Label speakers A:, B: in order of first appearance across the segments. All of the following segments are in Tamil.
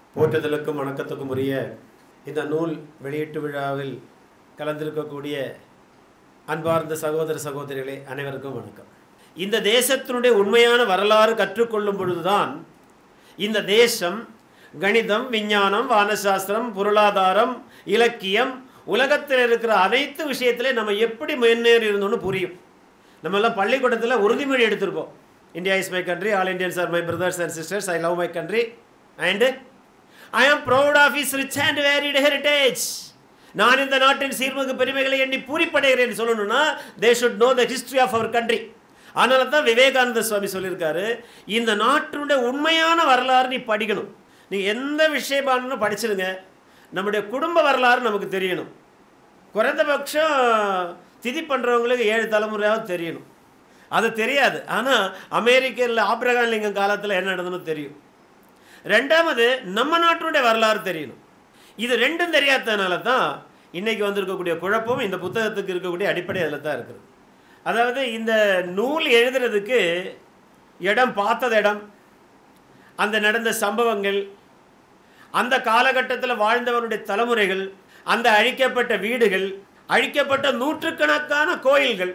A: போற்றுதலுக்கும் வணக்கத்துக்கும் உரிய இந்த நூல் வெளியீட்டு விழாவில் கலந்திருக்கக்கூடிய அன்பார்ந்த சகோதர சகோதரிகளே அனைவருக்கும் வணக்கம் இந்த தேசத்தினுடைய உண்மையான வரலாறு கற்றுக்கொள்ளும் பொழுதுதான் இந்த தேசம் கணிதம் விஞ்ஞானம் வானசாஸ்திரம் பொருளாதாரம் இலக்கியம் உலகத்தில் இருக்கிற அனைத்து விஷயத்திலே நம்ம எப்படி முன்னேறி இருந்தோம்னு புரியும் நம்ம எல்லாம் பள்ளிக்கூடத்தில் உறுதிமொழி எடுத்திருப்போம் India is my country all Indians are my brothers and sisters I love my country and I am proud of is rich and varied heritage நான் இந்த நாட்டின் சீர்மிகு பெருமைகளை எண்ணி பூரிப்படைகிறேன் சொல்லணும்னா they should know the history of our country அதனால தான் விவேகானந்த சுவாமி சொல்லியிருக்காரு இந்த நாட்டினுடைய உண்மையான வரலாறு நீ படிக்கணும் நீ எந்த விஷயமானு படிச்சிருங்க நம்முடைய குடும்ப வரலாறு நமக்கு தெரியணும் குறைந்தபட்சம் திதி பண்ணுறவங்களுக்கு ஏழு தலைமுறையாவது தெரியணும் அது தெரியாது ஆனால் அமெரிக்கத்தில் ஆப்ரகாம் லிங்கம் காலத்தில் என்ன நடந்ததுன்னு தெரியும் ரெண்டாவது நம்ம நாட்டினுடைய வரலாறு தெரியணும் இது ரெண்டும் தெரியாததுனால தான் இன்றைக்கி வந்திருக்கக்கூடிய குழப்பம் இந்த புத்தகத்துக்கு இருக்கக்கூடிய அடிப்படை அதில் தான் இருக்குது அதாவது இந்த நூல் எழுதுறதுக்கு இடம் பார்த்தது இடம் அந்த நடந்த சம்பவங்கள் அந்த காலகட்டத்தில் வாழ்ந்தவருடைய தலைமுறைகள் அந்த அழிக்கப்பட்ட வீடுகள் அழிக்கப்பட்ட நூற்றுக்கணக்கான கோயில்கள்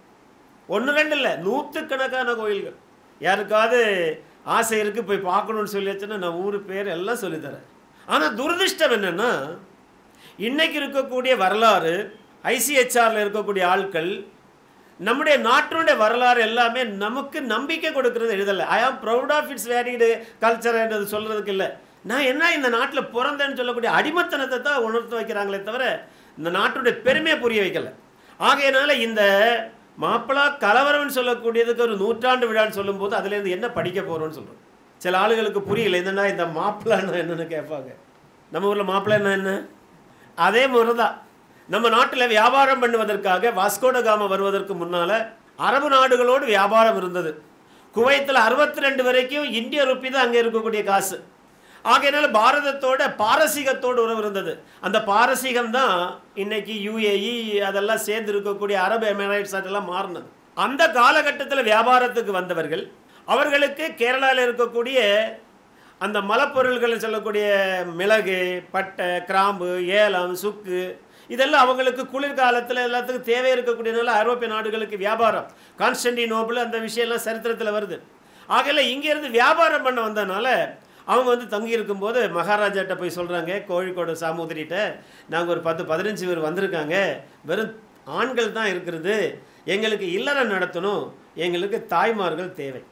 A: ஒன்று ரெண்டு இல்லை நூற்றுக்கணக்கான கோயில்கள் யாருக்காவது ஆசை இருக்குது போய் பார்க்கணுன்னு சொல்லி வச்சுன்னா நான் ஊர் பேர் எல்லாம் சொல்லித்தரேன் ஆனால் துரதிர்ஷ்டம் என்னென்னா இன்னைக்கு இருக்கக்கூடிய வரலாறு ஐசிஹெச்ஆரில் இருக்கக்கூடிய ஆட்கள் நம்முடைய நாட்டினுடைய வரலாறு எல்லாமே நமக்கு நம்பிக்கை கொடுக்கறது எழுதலை I am proud of its varied culture என்றது சொல்கிறதுக்கு இல்லை நான் என்ன இந்த நாட்டில் பிறந்தேன்னு சொல்லக்கூடிய அடிமத்தனத்தை தான் உணர்த்து வைக்கிறாங்களே தவிர இந்த நாட்டுடைய பெருமையை புரிய வைக்கல ஆகையினால இந்த மாப்பிளா கலவரம்னு சொல்லக்கூடியதுக்கு ஒரு நூற்றாண்டு விழான்னு சொல்லும்போது அதுலேருந்து என்ன படிக்க போகிறோம்னு சொல்கிறோம் சில ஆளுகளுக்கு புரியல என்னன்னா இந்த மாப்பிள்ளான்னா என்னன்னு கேட்பாங்க நம்ம ஊரில் மாப்பிள்ளைன்னா என்ன அதே முறை தான் நம்ம நாட்டில் வியாபாரம் பண்ணுவதற்காக வாஸ்கோடகாம வருவதற்கு முன்னால் அரபு நாடுகளோடு வியாபாரம் இருந்தது குவைத்தில் அறுபத்தி ரெண்டு வரைக்கும் இந்திய ருப்பி தான் அங்கே இருக்கக்கூடிய காசு ஆகையினால பாரதத்தோட பாரசீகத்தோடு உறவு இருந்தது அந்த பாரசீகம் தான் இன்னைக்கு யுஏஇ அதெல்லாம் சேர்ந்து இருக்கக்கூடிய அரபு எமிரேட்ஸ் அதெல்லாம் மாறினது அந்த காலகட்டத்தில் வியாபாரத்துக்கு வந்தவர்கள் அவர்களுக்கு கேரளாவில் இருக்கக்கூடிய அந்த மலப்பொருள்கள் சொல்லக்கூடிய மிளகு பட்டை கிராம்பு ஏலம் சுக்கு இதெல்லாம் அவங்களுக்கு குளிர்காலத்தில் எல்லாத்துக்கும் தேவை இருக்கக்கூடியனால ஐரோப்பிய நாடுகளுக்கு வியாபாரம் கான்ஸ்டன்டினோபிள் அந்த விஷயம்லாம் சரித்திரத்தில் வருது ஆகல இங்கேருந்து வியாபாரம் பண்ண வந்தனால அவங்க வந்து தங்கி இருக்கும்போது மகாராஜாட்ட போய் சொல்கிறாங்க கோழிக்கோடு சாமுதிரிட்ட நாங்கள் ஒரு பத்து பதினஞ்சு பேர் வந்திருக்காங்க வெறும் ஆண்கள் தான் இருக்கிறது எங்களுக்கு இல்லறம் நடத்தணும் எங்களுக்கு தாய்மார்கள் தேவை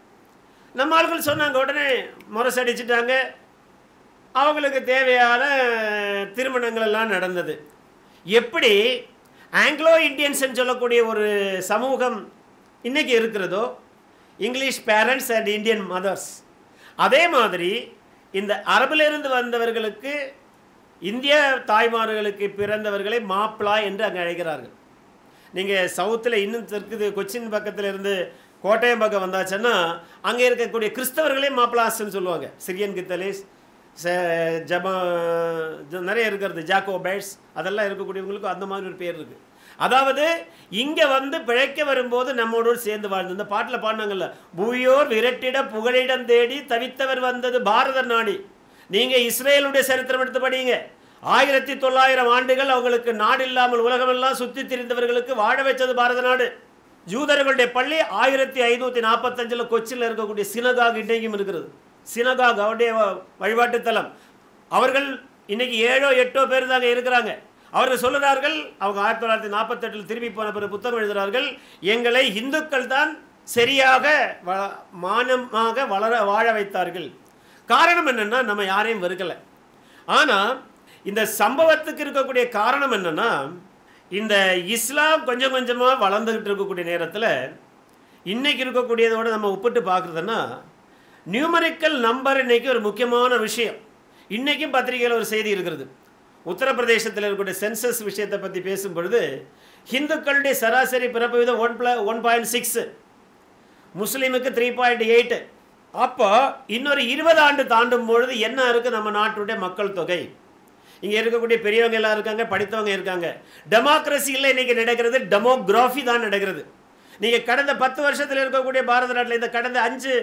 A: நம்ம ஆள்கள் சொன்னாங்க உடனே முரசடிச்சிட்டாங்க அவங்களுக்கு தேவையான திருமணங்கள் எல்லாம் நடந்தது எப்படி ஆங்கிலோ இந்தியன்ஸ்ன்னு சொல்லக்கூடிய ஒரு சமூகம் இன்றைக்கி இருக்கிறதோ English parents and Indian mothers அதே மாதிரி இந்த அரபிலிருந்து வந்தவர்களுக்கு இந்திய தாய்மார்களுக்கு பிறந்தவர்களை மாப்பிளா என்று அங்கே அழைக்கிறார்கள் நீங்கள் சவுத்தில் இன்னும் இருக்குது கொச்சின் பக்கத்தில் இருந்து கோட்டயம் பக்கம் வந்தாச்சுன்னா அங்கே இருக்கக்கூடிய கிறிஸ்தவர்களே மாப்பிளாஸ்ன்னு சொல்லுவாங்க சிரியன் கித்தலிஸ் ஜபா நிறைய இருக்கிறது ஜாக்கோ பேட்ஸ் அதெல்லாம் இருக்கக்கூடியவங்களுக்கும் அந்த மாதிரி ஒரு பேர் இருக்குது அதாவது இங்கே வந்து பிழைக்க வரும்போது நம்மோடு சேர்ந்து வாழ்ந்து இந்த பாட்டில் பாடினாங்கல்ல பூயோர் விரட்டிட புகழிடம் தேடி தவித்தவர் வந்தது பாரத நாடி நீங்கள் இஸ்ரேலுடைய சரித்திரம் எடுத்து படிங்க ஆயிரத்தி தொள்ளாயிரம் ஆண்டுகள் அவங்களுக்கு நாடு இல்லாமல் உலகமெல்லாம் சுற்றி திரிந்தவர்களுக்கு வாழ வச்சது பாரத நாடு ஜூதர்களுடைய பள்ளி ஆயிரத்தி ஐநூற்றி நாற்பத்தஞ்சில் கொச்சியில் இருக்கக்கூடிய சினகாக் இன்றைக்கும் இருக்கிறது சினகாக் அவருடைய வழிபாட்டு தலம் அவர்கள் இன்னைக்கு ஏழோ எட்டோ பேர் தாங்க இருக்கிறாங்க அவர்கள் சொல்லுகிறார்கள் அவங்க ஆயிரத்தி தொள்ளாயிரத்தி நாற்பத்தெட்டில் திரும்பி போன பிறகு புத்தகம் எழுதுகிறார்கள் எங்களை இந்துக்கள் தான் சரியாக வ மானமாக வளர வாழ வைத்தார்கள் காரணம் என்னென்னா நம்ம யாரையும் வெறுக்கலை ஆனால் இந்த சம்பவத்துக்கு இருக்கக்கூடிய காரணம் என்னென்னா இந்த இஸ்லாம் கொஞ்சம் கொஞ்சமாக வளர்ந்துக்கிட்டு இருக்கக்கூடிய நேரத்தில் இன்றைக்கி இருக்கக்கூடியதோடு நம்ம ஒப்பிட்டு பார்க்குறதுன்னா நியூமரிக்கல் நம்பர் இன்னைக்கு ஒரு முக்கியமான விஷயம் இன்றைக்கும் பத்திரிகையில் ஒரு செய்தி இருக்கிறது உத்தரப்பிரதேசத்தில் இருக்கக்கூடிய சென்சஸ் விஷயத்தை பற்றி பேசும்பொழுது ஹிந்துக்களுடைய சராசரி பிறப்பு விதம் ஒன் ப்ள ஒன் பாயிண்ட் சிக்ஸு முஸ்லீமுக்கு த்ரீ பாயிண்ட் எயிட்டு அப்போ இன்னொரு இருபது ஆண்டு தாண்டும் பொழுது என்ன இருக்குது நம்ம நாட்டுடைய மக்கள் தொகை இங்கே இருக்கக்கூடிய பெரியவங்க எல்லாம் இருக்காங்க படித்தவங்க இருக்காங்க டெமோக்ரஸியில் இன்றைக்கி நடக்கிறது டெமோக்ராஃபி தான் நடக்கிறது நீங்கள் கடந்த பத்து வருஷத்தில் இருக்கக்கூடிய பாரத நாட்டில் இந்த கடந்த அஞ்சு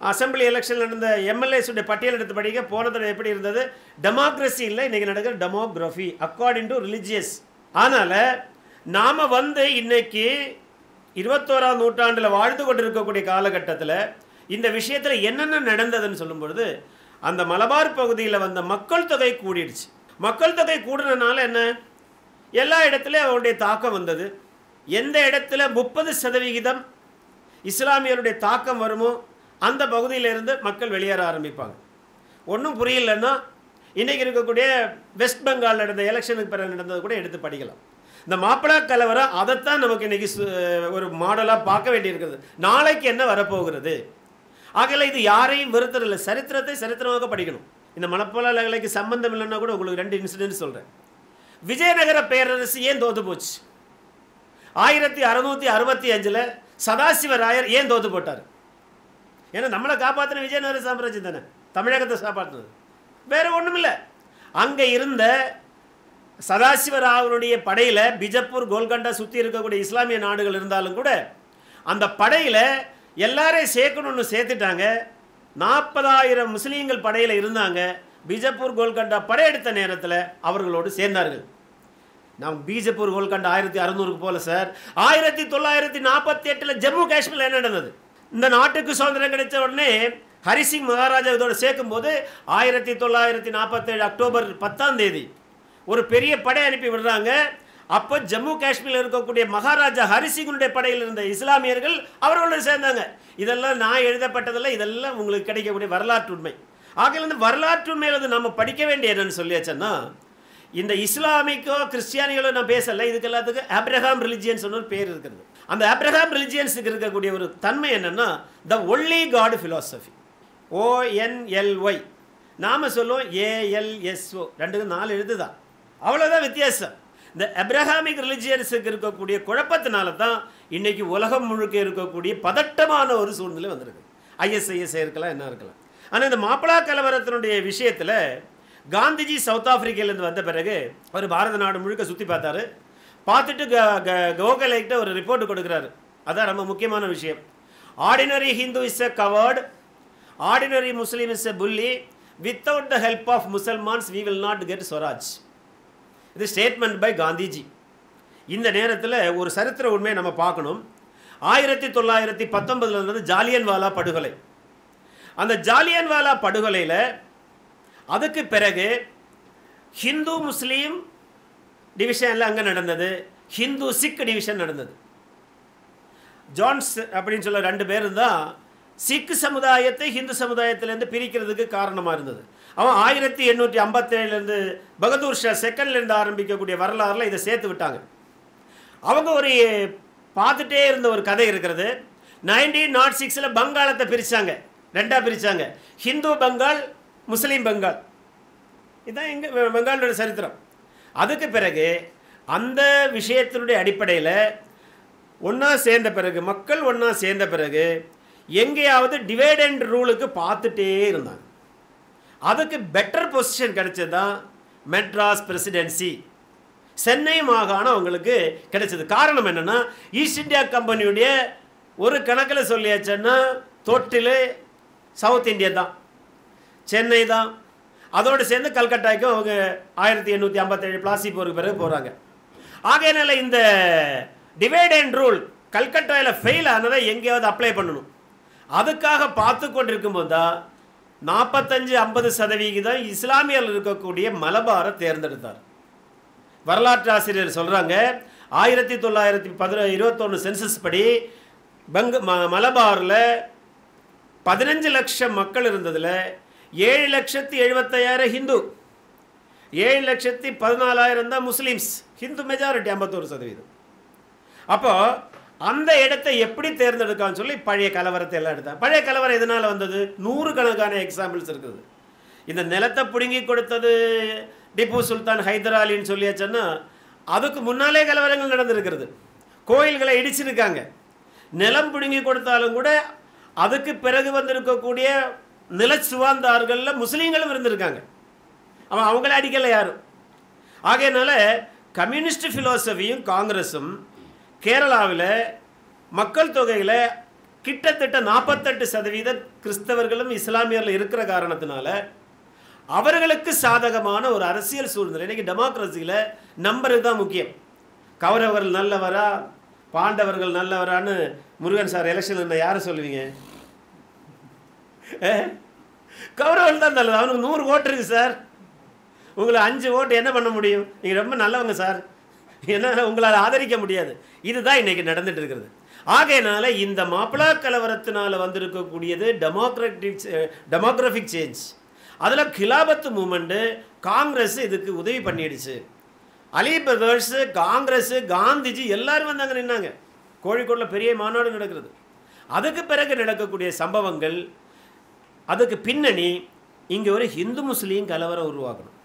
A: அசம்பிளி எலெக்ஷன் நடந்த எம்எல்ஏஸுடைய பட்டியல் எடுத்து படிக்க போன தடவை எப்படி இருந்தது டெமோக்ரஸி இல்லை இன்றைக்கி நடக்கிற டெமோக்ராஃபி அக்கார்டிங் டு ரிலிஜியஸ் அதனால் நாம் வந்து இன்னைக்கு இருபத்தோராம் நூற்றாண்டில் வாழ்ந்து கொண்டிருக்கக்கூடிய காலகட்டத்தில் இந்த விஷயத்தில் என்னென்ன நடந்ததுன்னு சொல்லும் பொழுது அந்த மலபார் பகுதியில் வந்த மக்கள் தொகை கூடிடுச்சு மக்கள் தொகை கூடுனனால என்ன எல்லா இடத்துலையும் அவருடைய தாக்கம் வந்தது எந்த இடத்துல முப்பது சதவிகிதம் இஸ்லாமியருடைய தாக்கம் வருமோ அந்த பகுதியிலிருந்து மக்கள் வெளியேற ஆரம்பிப்பாங்க ஒன்றும் புரியலன்னா இன்றைக்கி இருக்கக்கூடிய வெஸ்ட் பெங்கால் நடந்த எலெக்ஷனுக்கு பிறகு நடந்தது கூட எடுத்து படிக்கலாம் இந்த மாப்பிளா கலவரம் அதைத்தான் நமக்கு இன்றைக்கி ஒரு மாடலாக பார்க்க வேண்டியிருக்கிறது நாளைக்கு என்ன வரப்போகிறது ஆகல இது யாரையும் வெறுத்ததில்லை சரித்திரத்தை சரித்திரமாக படிக்கணும் இந்த மலப்பலாலைக்கு சம்பந்தம் இல்லைன்னா கூட உங்களுக்கு ரெண்டு இன்சிடென்ட் சொல்கிறேன் விஜயநகர பேரரசு ஏன் தோத்து போச்சு ஆயிரத்தி அறுநூத்தி அறுபத்தி அஞ்சில் சதாசிவராயர் ஏன் தோத்து போட்டார் ஏன்னா நம்மளை காப்பாற்றின விஜயநகர சாம்ராஜ்யம் தானே தமிழகத்தை காப்பாற்றினது வேற ஒன்றும் இல்லை அங்கே இருந்த சதாசிவராவனுடைய படையில் பிஜப்பூர் கோல்கண்டா சுற்றி இருக்கக்கூடிய இஸ்லாமிய நாடுகள் இருந்தாலும் கூட அந்த படையில் எல்லாரையும் சேர்க்கணும்னு சேர்த்துட்டாங்க நாற்பதாயிரம் முஸ்லீம்கள் படையில் இருந்தாங்க பிஜப்பூர் கோல்கண்டா படையெடுத்த நேரத்தில் அவர்களோடு சேர்ந்தார்கள் நாம் பீஜப்பூர் கோல்கண்டா ஆயிரத்தி அறுநூறுக்கு போல சார் ஆயிரத்தி தொள்ளாயிரத்தி நாற்பத்தி எட்டில் ஜம்மு காஷ்மீரில் என்ன நடந்தது இந்த நாட்டுக்கு சுதந்திரம் கிடைச்ச உடனே ஹரிசிங் மகாராஜா இதோட சேர்க்கும் போது ஆயிரத்தி தொள்ளாயிரத்தி நாற்பத்தேழு அக்டோபர் பத்தாம் தேதி ஒரு பெரிய படை அனுப்பி விடுறாங்க அப்போ ஜம்மு காஷ்மீரில் இருக்கக்கூடிய மகாராஜா ஹரிசிங்கனுடைய படையில் இருந்த இஸ்லாமியர்கள் அவர்களோட சேர்ந்தாங்க இதெல்லாம் நான் எழுதப்பட்டதில்ல இதெல்லாம் உங்களுக்கு கிடைக்கக்கூடிய வரலாற்று உண்மை ஆகையில் இந்த வரலாற்று உண்மையில் வந்து நம்ம படிக்க வேண்டிய என்னன்னு சொல்லியாச்சுன்னா இந்த இஸ்லாமிக்கோ கிறிஸ்டியானிகளோ நான் பேசல இதுக்கு எல்லாத்துக்கும் ஆப்ரஹாம் ரிலிஜியன்ஸ் ஒரு பேர் இருக்கிறது அந்த ஆப்ரஹாம் ரிலிஜியன்ஸுக்கு இருக்கக்கூடிய ஒரு தன்மை என்னன்னா the only God philosophy O N L Y நாம சொல்லுவோம் ஏஎல்எஸ்ஓ ரெண்டுக்கும் நாலு எழுத்து தான் அவ்வளோதான் வித்தியாசம் இந்த அப்ரஹாமிக் ரிலிஜியன்ஸுக்கு இருக்கக்கூடிய குழப்பத்தினால தான் இன்னைக்கு உலகம் முழுக்க இருக்கக்கூடிய பதட்டமான ஒரு சூழ்நிலை வந்திருக்கு ஐஎஸ்ஐஎஸ் இருக்கலாம் என்ன இருக்கலாம் ஆனால் இந்த மாப்பிளா கலவரத்தினுடைய விஷயத்தில் காந்திஜி சவுத் ஆப்பிரிக்காலேருந்து வந்த பிறகு அவர் பாரத நாடு முழுக்க சுற்றி பார்த்தாரு பார்த்துட்டு க க கோகலைக்கிட்ட ஒரு ரிப்போர்ட் கொடுக்குறாரு அதான் ரொம்ப முக்கியமான விஷயம் ordinary Hindu is a coward ordinary Muslim is a bully without the help of Musalmans we will not get swaraj இது ஸ்டேட்மெண்ட் பை காந்திஜி இந்த நேரத்தில் ஒரு சரித்திர உண்மையை நம்ம பார்க்கணும் ஆயிரத்தி தொள்ளாயிரத்தி பத்தொன்பதுல இருந்தது ஜாலியன்வாலா படுகொலை அந்த ஜாலியன்வாலா படுகொலையில் அதுக்கு பிறகு ஹிந்து முஸ்லீம் டிவிஷன் எல்லாம் அங்கே நடந்தது ஹிந்து சிக் டிவிஷன் நடந்தது ஜான்ஸ் அப்படின்னு சொல்ல ரெண்டு பேரும் தான் சிக் சமுதாயத்தை ஹிந்து சமுதாயத்திலேருந்து பிரிக்கிறதுக்கு காரணமாக இருந்தது அவன் ஆயிரத்தி எண்ணூற்றி ஐம்பத்தேழுலேருந்து பகதூர் ஷா செகண்ட்லேருந்து ஆரம்பிக்கக்கூடிய வரலாறுல இதை சேர்த்து விட்டாங்க அவங்க ஒரு பார்த்துட்டே இருந்த ஒரு கதை இருக்கிறது நைன்டீன் நாட் சிக்ஸில் பங்காளத்தை பிரித்தாங்க ரெண்டாக பிரித்தாங்க ஹிந்து பெங்கால் முஸ்லீம் பெங்கால் இதுதான் எங்கள் பெங்காலோட சரித்திரம் அதுக்கு பிறகு அந்த விஷயத்தினுடைய அடிப்படையில் ஒன்றா சேர்ந்த பிறகு மக்கள் ஒன்றா சேர்ந்த பிறகு எங்கேயாவது டிவைட் அண்ட் ரூலுக்கு பார்த்துட்டே இருந்தாங்க அதுக்கு பெட்டர் பொசிஷன் கிடைச்சது தான் மெட்ராஸ் பிரசிடென்சி சென்னை மாகாணம் அவங்களுக்கு கிடைச்சது காரணம் என்னென்னா ஈஸ்ட் இந்தியா கம்பெனியுடைய ஒரு கணக்கில் சொல்லியாச்சுன்னா தொட்டில் சவுத் இந்தியா தான் சென்னை தான் அதோடு சேர்ந்து கல்கட்டாய்க்கும் அவங்க ஆயிரத்தி எண்ணூற்றி ஐம்பத்தேழு பிளாசி போருக்கு பிறகு போகிறாங்க ஆகையினால இந்த டிவைட் அண்ட் ரூல் கல்கட்டாவில் ஃபெயில் ஆனதை எங்கேயாவது அப்ளை பண்ணணும் அதுக்காக பார்த்து கொண்டிருக்கும் போது தான் நாற்பத்தஞ்சு ஐம்பது சதவிகிதம் இஸ்லாமியர்கள் இருக்கக்கூடிய மலபாரை தேர்ந்தெடுத்தார் வரலாற்று ஆசிரியர் சொல்கிறாங்க ஆயிரத்தி தொள்ளாயிரத்தி பதின இருபத்தொன்று சென்சஸ் படி பங்கு ம மலபாரில் பதினஞ்சு லட்சம் மக்கள் இருந்ததில் ஏழு லட்சத்தி எழுபத்தையாயிரம் ஹிந்து ஏழு லட்சத்தி பதினாலாயிரம் தான் முஸ்லீம்ஸ் ஹிந்து மெஜாரிட்டி ஐம்பத்தோரு சதவீதம் அப்போ அந்த இடத்தை எப்படி தேர்ந்தெடுக்கான்னு சொல்லி பழைய கலவரத்தை எல்லாம் எடுத்தாங்க பழைய கலவரம் எதனால் வந்தது நூறு கணக்கான எக்ஸாம்பிள்ஸ் இருக்குது இந்த நிலத்தை பிடுங்கி கொடுத்தது டிப்பு சுல்தான் ஹைதர் அலின்னு சொல்லியாச்சுன்னா அதுக்கு முன்னாலே கலவரங்கள் நடந்திருக்கிறது கோயில்களை இடிச்சிருக்காங்க நிலம் பிடுங்கி கொடுத்தாலும் கூட அதுக்கு பிறகு வந்திருக்கக்கூடிய நில சுவாந்தார்களில் முஸ்லீம்களும் இருந்திருக்காங்க அவன் அவங்கள அடிக்கலை யாரும் ஆகையினால கம்யூனிஸ்ட் ஃபிலோசபியும் காங்கிரஸும் கேரளாவில் மக்கள் தொகையில் கிட்டத்தட்ட நாற்பத்தெட்டு சதவீத கிறிஸ்தவர்களும் இஸ்லாமியர்கள் இருக்கிற காரணத்தினால அவர்களுக்கு சாதகமான ஒரு அரசியல் சூழ்நிலை இன்னைக்கு டெமோக்ரஸியில் நம்பருக்கு தான் முக்கியம் கௌரவர்கள் நல்லவரா பாண்டவர்கள் நல்லவரான்னு முருகன் சார் எலெக்ஷன் யாரை சொல்லுவீங்க அஹ்? கௌரவர்கள் தான் நல்லது அவனுக்கு நூறு ஓட்டு இருக்கு சார் உங்களை அஞ்சு ஓட்டு என்ன பண்ண முடியும் நீங்கள் ரொம்ப நல்லவங்க சார் என்ன உங்களால் ஆதரிக்க முடியாது இதுதான் இன்னைக்கு நடந்துட்டு இருக்கிறது ஆகையினால இந்த மாப்பிளா கலவரத்தினால வந்திருக்கக்கூடியது டெமோக்ராட்டிக் டெமோக்ராஃபிக் சேஞ்ச் அதில் கிலாபத்து மூமெண்ட்டு காங்கிரஸ் இதுக்கு உதவி பண்ணிடுச்சு அலி பிரதர்ஸ் காங்கிரஸ் காந்திஜி எல்லாரும் வந்தாங்க நின்னாங்க கோழிக்கோட்டில் பெரிய மாநாடு நடக்கிறது அதுக்கு பிறகு நடக்கக்கூடிய சம்பவங்கள் அதுக்கு பின்னணி இங்கே ஒரு ஹிந்து முஸ்லீம் கலவரம் உருவாக்கணும்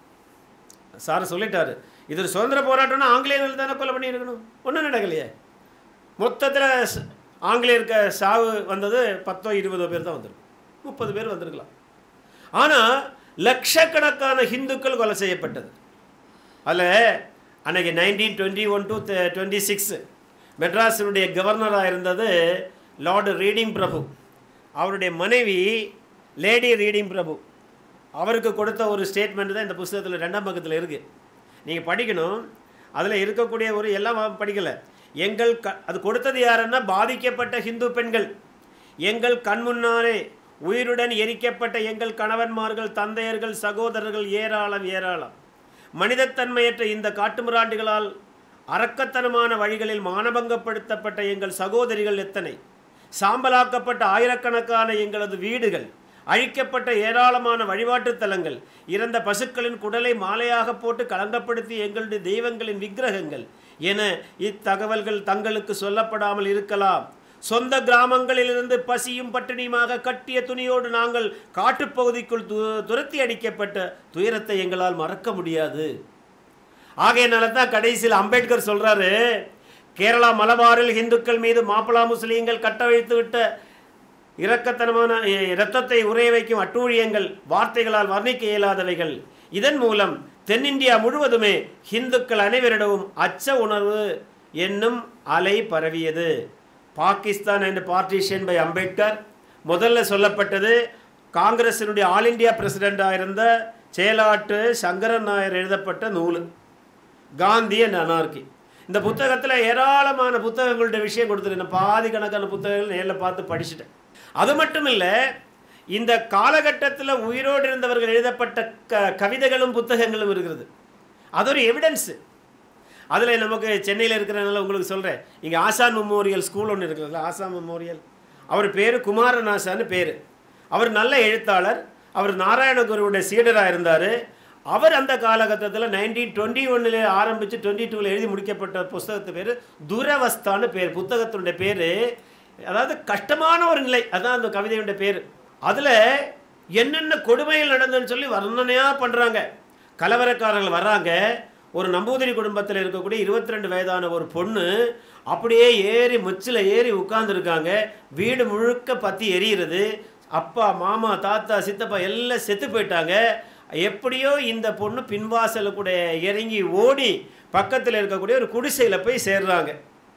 A: சார் சொல்லிட்டாரு இது ஒரு சுதந்திர போராட்டம்னா ஆங்கிலேயர்கள் தானே கொலை பண்ணியிருக்கணும் ஒன்றும் நடக்கலையே மொத்தத்தில் ஆங்கிலேயருக்கு சாவு வந்தது பத்தோ இருபதோ பேர் தான் வந்திருக்கும் முப்பது பேர் வந்திருக்கலாம் ஆனால் லட்சக்கணக்கான ஹிந்துக்கள் கொலை செய்யப்பட்டது அதில் அன்னைக்கு nineteen twenty one to twenty six மெட்ராஸினுடைய கவர்னராக இருந்தது லார்டு ரீடிங் பிரபு அவருடைய மனைவி லேடி ரீடிங் பிரபு அவருக்கு கொடுத்த ஒரு ஸ்டேட்மெண்ட் தான் இந்த புஸ்தகத்தில் ரெண்டாம் பக்கத்தில் இருக்குது நீங்கள் படிக்கணும் அதில் இருக்கக்கூடிய ஒரு எல்லாம் படிக்கலை எங்கள் க அது கொடுத்தது யாருன்னா பாதிக்கப்பட்ட ஹிந்து பெண்கள் எங்கள் கண் முன்னாலே உயிருடன் எரிக்கப்பட்ட எங்கள் கணவன்மார்கள் தந்தையர்கள் சகோதரர்கள் ஏராளம் ஏராளம் மனிதத்தன்மையற்ற இந்த காட்டுமிராண்டிகளால் அரக்கத்தனமான வழிகளில் மானபங்கப்படுத்தப்பட்ட எங்கள் சகோதரிகள் எத்தனை சாம்பலாக்கப்பட்ட ஆயிரக்கணக்கான எங்களது வீடுகள் அழிக்கப்பட்ட ஏராளமான வழிபாட்டுத் தலங்கள் இறந்த பசுக்களின் குடலை மாலையாக போட்டு களங்கப்படுத்திய எங்களுடைய தெய்வங்களின் விக்கிரகங்கள் என இத்தகவல்கள் தங்களுக்கு சொல்லப்படாமல் இருக்கலாம் சொந்த கிராமங்களிலிருந்து பசியும் பட்டினியுமாக கட்டிய துணியோடு நாங்கள் காட்டுப்பகுதிக்குள் து துரத்தி அடிக்கப்பட்ட துயரத்தை எங்களால் மறக்க முடியாது ஆகையனால தான் கடைசியில் அம்பேத்கர் சொல்றாரு கேரளா மலபாரில் இந்துக்கள் மீது மாப்பிளா முஸ்லீம்கள் கட்டவிழ்த்து விட்ட இரக்கத்தனமான இ- இரத்தத்தை உறைய வைக்கும் அட்டூழியங்கள் வார்த்தைகளால் வர்ணிக்க இயலாதவைகள் இதன் மூலம் தென்னிந்தியா முழுவதுமே ஹிந்துக்கள் அனைவரிடமும் அச்ச உணர்வு என்னும் அலை பரவியது Pakistan and partition by Ambedkar முதல்ல சொல்லப்பட்டது காங்கிரசினுடைய ஆல் இந்தியா பிரசிடெண்டாக இருந்த செயலாட்டு சங்கரன் நாயர் எழுதப்பட்ட நூல் காந்தி அண்ட் அனார்கி இந்த புத்தகத்தில் ஏராளமான புத்தகங்களுடைய விஷயம் கொடுத்துருக்கேன் பாதி கணக்கான புத்தகங்கள் நேரில் பார்த்து படிச்சுட்டேன் அது மட்டும் இல்லை இந்த காலகட்டத்தில் உயிரோடு இருந்தவர்கள் எழுதப்பட்ட க கவிதைகளும் புத்தகங்களும் இருக்கிறது அது ஒரு எவிடன்ஸு அதில் நமக்கு சென்னையில் இருக்கிறனால உங்களுக்கு சொல்கிறேன் இங்கே ஆசான் மெமோரியல் ஸ்கூல் ஒன்று இருக்குதுல்ல ஆசான் மெமோரியல் அவர் பேர் குமாரநாசான்னு பேர் அவர் நல்ல எழுத்தாளர் அவர் நாராயணகுருவுடைய சீடராக இருந்தார் அவர் அந்த காலகட்டத்தில் நைன்டீன் டுவெண்ட்டி ஒன்னில் ஆரம்பித்து டுவெண்ட்டி டூவில் எழுதி முடிக்கப்பட்ட புஸ்தகத்து பேர் துரவஸ்தான்னு பேர் புத்தகத்தினுடைய பேர் அதாவது கஷ்டமான ஒரு நிலை அதான் அந்த கவிதையுடைய பேர் அதில் என்னென்ன கொடுமைகள் நடந்ததுன்னு சொல்லி வர்ணனையாக பண்ணுறாங்க கலவரக்காரர்கள் வர்றாங்க ஒரு நம்பூதிரி குடும்பத்தில் இருக்கக்கூடிய இருபத்தி ரெண்டு வயதான ஒரு பொண்ணு அப்படியே ஏறி முச்சில் ஏறி உட்கார்ந்துருக்காங்க வீடு முழுக்க பற்றி எரியிறது அப்பா மாமா தாத்தா சித்தப்பா எல்லாம் செத்து போயிட்டாங்க எப்படியோ இந்த பொண்ணு பின்வாசல கூட இறங்கி ஓடி பக்கத்தில் இருக்கக்கூடிய ஒரு குடிசையில் போய் சேர்றாங்க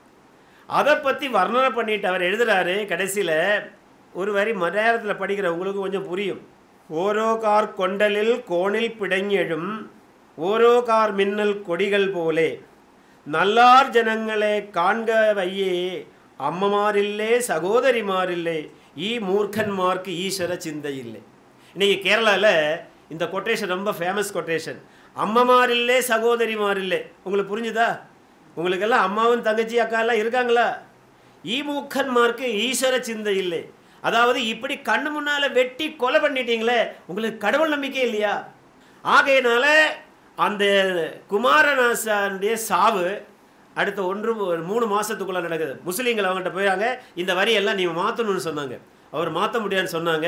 A: அதை பற்றி வர்ணனை பண்ணிட்டு அவர் எழுதுறாரு கடைசியில் ஒரு வரி மலையாளத்தில் படிக்கிற உங்களுக்கு கொஞ்சம் புரியும் ஓரோ கார் கொண்டலில் கோணில் பிடங்கெழும் ஓரோ கார் மின்னல் கொடிகள் போலே நல்லார் ஜனங்களே காண்க வையே அம்மமாரில்லே சகோதரிமாரில்லே ஈ மூர்க்கன்மார்க்கு ஈஸ்வர சிந்தை இல்லை இன்னைக்கு கேரளாவில் இந்த கொட்டேஷன் ரொம்ப ஃபேமஸ் கொட்டேஷன் அம்மமாரில்லே சகோதரிமாரில்லே உங்களுக்கு புரிஞ்சுதா உங்களுக்கெல்லாம் அம்மாவும் தங்கச்சி அக்கா எல்லாம் இருக்காங்களா ஈ மூக்கன்மார்க்கு ஈஸ்வர சிந்தை இல்லை அதாவது இப்படி கண்ணு முன்னால வெட்டி கொலை பண்ணிட்டீங்களே உங்களுக்கு கடவுள் நம்பிக்கை இல்லையா ஆகையினால அந்த குமாரநாசனுடைய சாவு அடுத்த ஒன்று ஒரு மூணு மாசத்துக்குள்ள நடக்குது முஸ்லீம்கள் அவங்ககிட்ட போயாங்க இந்த வரியெல்லாம் நீ மாற்றணும்னு சொன்னாங்க அவர் மாற்ற முடியாதுன்னு சொன்னாங்க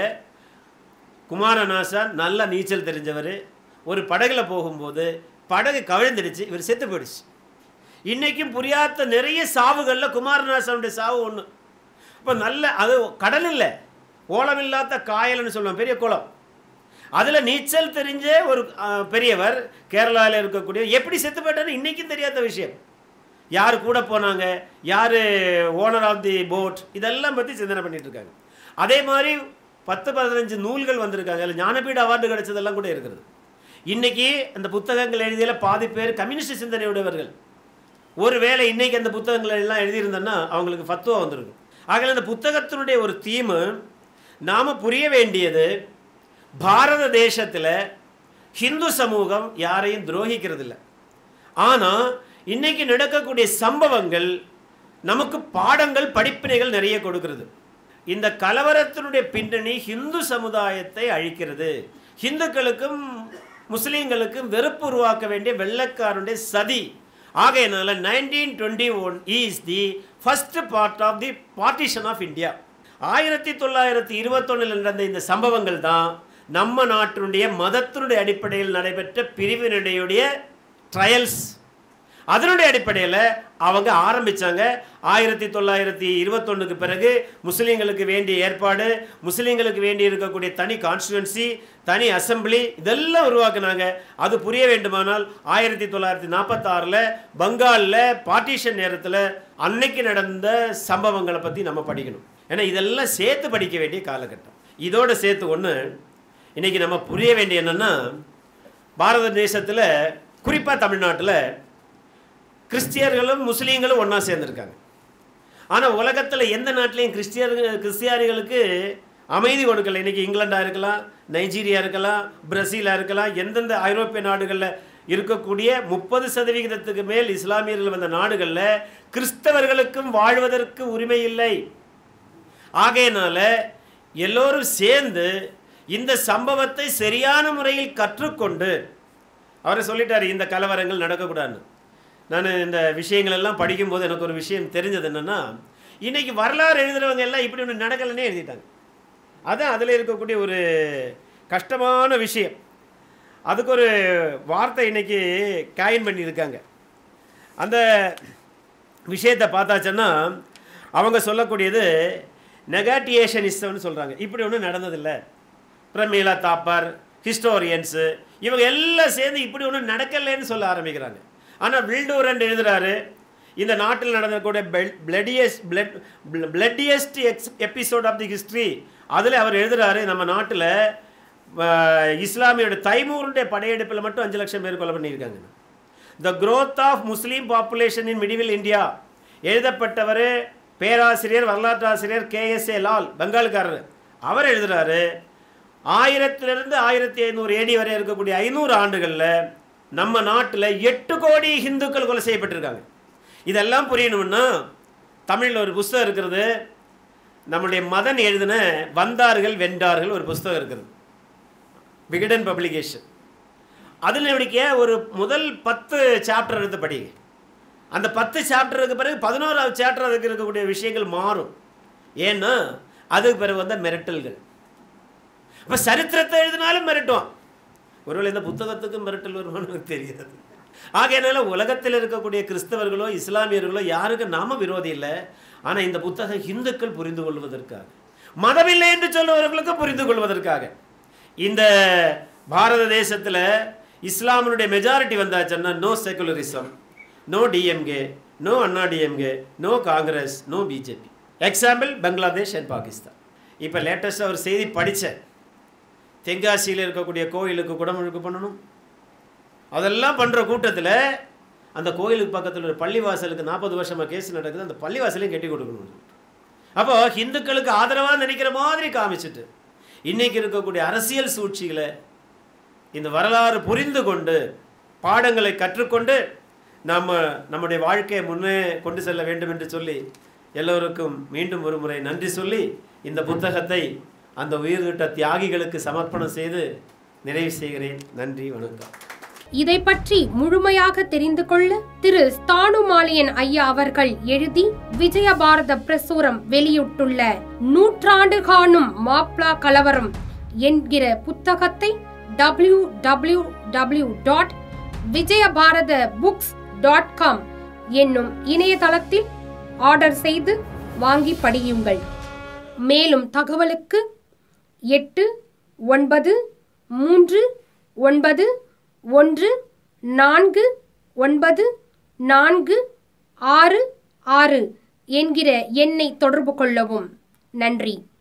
A: குமாரநாசன் நல்ல நீச்சல் தெரிஞ்சவர் ஒரு படகுல போகும்போது படகு கவிழ்ந்துடுச்சு இவர் செத்து போயிடுச்சு இன்னைக்கும் புரியாத நிறைய சாவுகளில் குமாரநாசனுடைய சாவு ஒன்று இப்போ நல்ல அது கடல் இல்லை ஓலம் இல்லாத காயல்னு சொல்லுவோம் பெரிய குளம் அதில் நீச்சல் தெரிஞ்ச ஒரு அஹ், பெரியவர் கேரளாவில் இருக்கக்கூடிய எப்படி செத்து போயிட்டான்னு இன்றைக்கும் தெரியாத விஷயம் யார் கூட போனாங்க யார் ஓனர் ஆஃப் தி போட் இதெல்லாம் பற்றி சிந்தனை பண்ணிட்டு இருக்காங்க அதே மாதிரி பத்து பதினஞ்சு நூல்கள் வந்திருக்காங்க அதில் ஞானபீட அவார்டு கிடைச்சதெல்லாம் கூட இருக்கிறது இன்னைக்கு அந்த புத்தகங்கள் எழுதியல பாதி பேர் கம்யூனிஸ்ட் சிந்தனையுடையவர்கள் ஒருவேளை இன்னைக்கு அந்த புத்தகங்கள் எல்லாம் எழுதியிருந்தோன்னா அவங்களுக்கு ஃபத்துவா வந்திருக்கும் ஆகல அந்த புத்தகத்தினுடைய ஒரு தீமு நாம் புரிய வேண்டியது பாரத தேசத்தில் ஹிந்து சமூகம் யாரையும் துரோகிக்கிறது இல்லை ஆனால் இன்னைக்கு நடக்கக்கூடிய சம்பவங்கள் நமக்கு பாடங்கள் படிப்பினைகள் நிறைய கொடுக்கிறது இந்த கலவரத்தினுடைய பின்னணி ஹிந்து சமுதாயத்தை அழிக்கிறது ஹிந்துக்களுக்கும் முஸ்லீம்களுக்கும் வெறுப்பு உருவாக்க வேண்டிய வெள்ளக்காரனுடைய சதி ஆகையினால nineteen twenty one is the first part of the partition of India ஆயிரத்தி தொள்ளாயிரத்தி இருபத்தொன்னில் நடந்த இந்த சம்பவங்கள் தான் நம்ம நாட்டினுடைய மதத்தினுடைய அடிப்படையில் நடைபெற்ற பிரிவினுடைய ட்ரையல்ஸ் அதனுடைய அடிப்படையில் அவங்க ஆரம்பித்தாங்க ஆயிரத்தி தொள்ளாயிரத்தி இருபத்தொன்னுக்கு பிறகு முஸ்லீம்களுக்கு வேண்டிய ஏற்பாடு முஸ்லீம்களுக்கு வேண்டி இருக்கக்கூடிய தனி கான்ஸ்டுவன்சி தனி அசம்பிளி இதெல்லாம் உருவாக்குனாங்க அது புரிய வேண்டுமானால் ஆயிரத்தி தொள்ளாயிரத்தி நாற்பத்தாறில் பங்காலில் பார்ட்டிஷன் நேரத்தில் அன்னைக்கு நடந்த சம்பவங்களை பற்றி நம்ம படிக்கணும் ஏன்னா இதெல்லாம் சேர்த்து படிக்க வேண்டிய காலகட்டம் இதோட சேர்த்து ஒன்று இன்றைக்கி நம்ம புரிய வேண்டிய என்னென்னா பாரத தேசத்தில் குறிப்பாக தமிழ்நாட்டில் கிறிஸ்டியர்களும் முஸ்லீம்களும் ஒன்றா சேர்ந்துருக்காங்க ஆனால் உலகத்தில் எந்த நாட்டிலையும் கிறிஸ்டியர்கள் கிறிஸ்டியானிகளுக்கு அமைதி கொடுக்கல இன்றைக்கி இங்கிலாண்டாக இருக்கலாம் நைஜீரியா இருக்கலாம் பிரசீலாக இருக்கலாம் எந்தெந்த ஐரோப்பிய நாடுகளில் இருக்கக்கூடிய முப்பது சதவிகிதத்துக்கு மேல் இஸ்லாமியர்கள் வந்த நாடுகளில் கிறிஸ்தவர்களுக்கும் வாழ்வதற்கு உரிமை இல்லை ஆகையினால எல்லோரும் சேர்ந்து இந்த சம்பவத்தை சரியான முறையில் கற்றுக்கொண்டு அவர் சொல்லிட்டார் இந்த கலவரங்கள் நடக்கக்கூடாதுன்னு நான் இந்த விஷயங்கள் எல்லாம் படிக்கும்போது எனக்கு ஒரு விஷயம் தெரிஞ்சது என்னென்னா இன்றைக்கி வரலாறு எழுதுகிறவங்க எல்லாம் இப்படி ஒன்று நடக்கலைன்னே எழுதிட்டாங்க அதான் அதில் இருக்கக்கூடிய ஒரு கஷ்டமான விஷயம் அதுக்கு ஒரு வார்த்தை இன்றைக்கி காயின் பண்ணியிருக்காங்க அந்த விஷயத்தை பார்த்தாச்சுன்னா அவங்க சொல்லக்கூடியது நெகாட்டியேஷனிஸ்டம்னு சொல்கிறாங்க இப்படி ஒன்றும் நடந்ததில்லை பிரமீளா தாப்பர் ஹிஸ்டோரியன்ஸு இவங்க எல்லாம் சேர்ந்து இப்படி ஒன்றும் நடக்கலைன்னு சொல்ல ஆரம்பிக்கிறாங்க ஆனால் வில்டூரன் எழுதுகிறாரு இந்த நாட்டில் நடந்தக்கூடிய பிளடியஸ்ட் பிளட் பிளட்டியஸ்ட் எக்ஸ் எபிசோட் ஆஃப் தி ஹிஸ்ட்ரி அதில் அவர் எழுதுகிறாரு நம்ம நாட்டில் இஸ்லாமியோட தைமூருடைய படையெடுப்பில் மட்டும் அஞ்சு லட்சம் பேர் கொலை பண்ணியிருக்காங்க the growth of Muslim population in medieval India எழுதப்பட்டவர் பேராசிரியர் வரலாற்றாசிரியர் கேஎஸ்ஏ லால் பெங்கால்காரர் அவர் எழுதுகிறாரு ஆயிரத்திலிருந்து ஆயிரத்தி ஐநூறு ஏடி வரை இருக்கக்கூடிய ஐநூறு ஆண்டுகளில் நம்ம நாட்டில் எட்டு கோடி இந்துக்கள் கொலை செய்யப்பட்டிருக்காங்க இதெல்லாம் புரியணும்னா தமிழில் ஒரு புஸ்தகம் இருக்கிறது நம்முடைய மதன் எழுதின வந்தார்கள் வென்றார்கள் ஒரு புஸ்தகம் இருக்குது விகடன் பப்ளிகேஷன் அதில் எப்படிக்க ஒரு முதல் பத்து சாப்டர் எடுத்து படிங்க அந்த பத்து சாப்டருக்கு பிறகு பதினோராவது சாப்டர் அதுக்கு இருக்கக்கூடிய விஷயங்கள் மாறும் ஏன்னா அதுக்கு பிறகு வந்த மிரட்டல்கள் அப்போ சரித்திரத்தை எழுதினாலும் மிரட்டுவான் ஒருவேளை இந்த புத்தகத்துக்கும் மிரட்டல் வருமானு எனக்கு தெரியாது ஆகையனால உலகத்தில் இருக்கக்கூடிய கிறிஸ்தவர்களோ இஸ்லாமியர்களோ யாருக்கும் நாம விரோதி இல்லை ஆனால் இந்த புத்தகம் இந்துக்கள் புரிந்து கொள்வதற்காக மதமில்லை என்று சொல்லுவவர்களுக்கு புரிந்து கொள்வதற்காக இந்த பாரத தேசத்தில் இஸ்லாமினுடைய மெஜாரிட்டி வந்தாச்சுன்னா no secularism no DMK no Anna DMK no Congress no BJP example Bangladesh and Pakistan இப்போ லேட்டஸ்ட்டாக ஒரு செய்தி படித்தேன் தென்காசியில் இருக்கக்கூடிய கோயிலுக்கு குடமுழுக்கு பண்ணணும் அதெல்லாம் பண்ணுற கூட்டத்தில் அந்த கோயிலுக்கு பக்கத்தில் ஒரு பள்ளிவாசலுக்கு நாற்பது வருஷமாக கேஸ் நடக்குது அந்த பள்ளிவாசலையும் கட்டி கொடுக்கணும் அப்போ ஹிந்துக்களுக்கு ஆதரவாக நினைக்கிற மாதிரி காமிச்சிட்டு இன்னைக்கு இருக்கக்கூடிய அரசியல் சூழ்ச்சிகளை இந்த வரலாறு புரிந்து கொண்டு பாடங்களை கற்றுக்கொண்டு நம்ம நம்முடைய வாழ்க்கையை முன்னே கொண்டு செல்ல வேண்டும் என்று சொல்லி எல்லோருக்கும் மீண்டும் ஒரு முறை நன்றி சொல்லி இந்த புத்தகத்தை அந்த உயிர்விட்ட தியாகிகளுக்கு சமர்ப்பணம் செய்து நிறைவு செய்கிறேன் நன்றி வணக்கம்
B: இதை பற்றி முழுமையாக தெரிந்து கொள்ள திரு ஸ்தானுமாலியன் ஐயா அவர்கள் எழுதி விஜயபாரத பிரசுரம் வெளியிட்டுள்ள நூற்றாண்டு காணும் மாப்ளா கலவரம் என்கிற புத்தகத்தை W W W dot Vijayabharata books dot com என்னும் இணையதளத்தில் ஆர்டர் செய்து வாங்கி படியுங்கள் மேலும் தகவலுக்கு எட்டு ஒன்பது மூன்று ஒன்பது ஒன்று நான்கு ஒன்பது நான்கு ஆறு ஆறு என்கிற எண்ணை தொடர்பு கொள்ளவும் நன்றி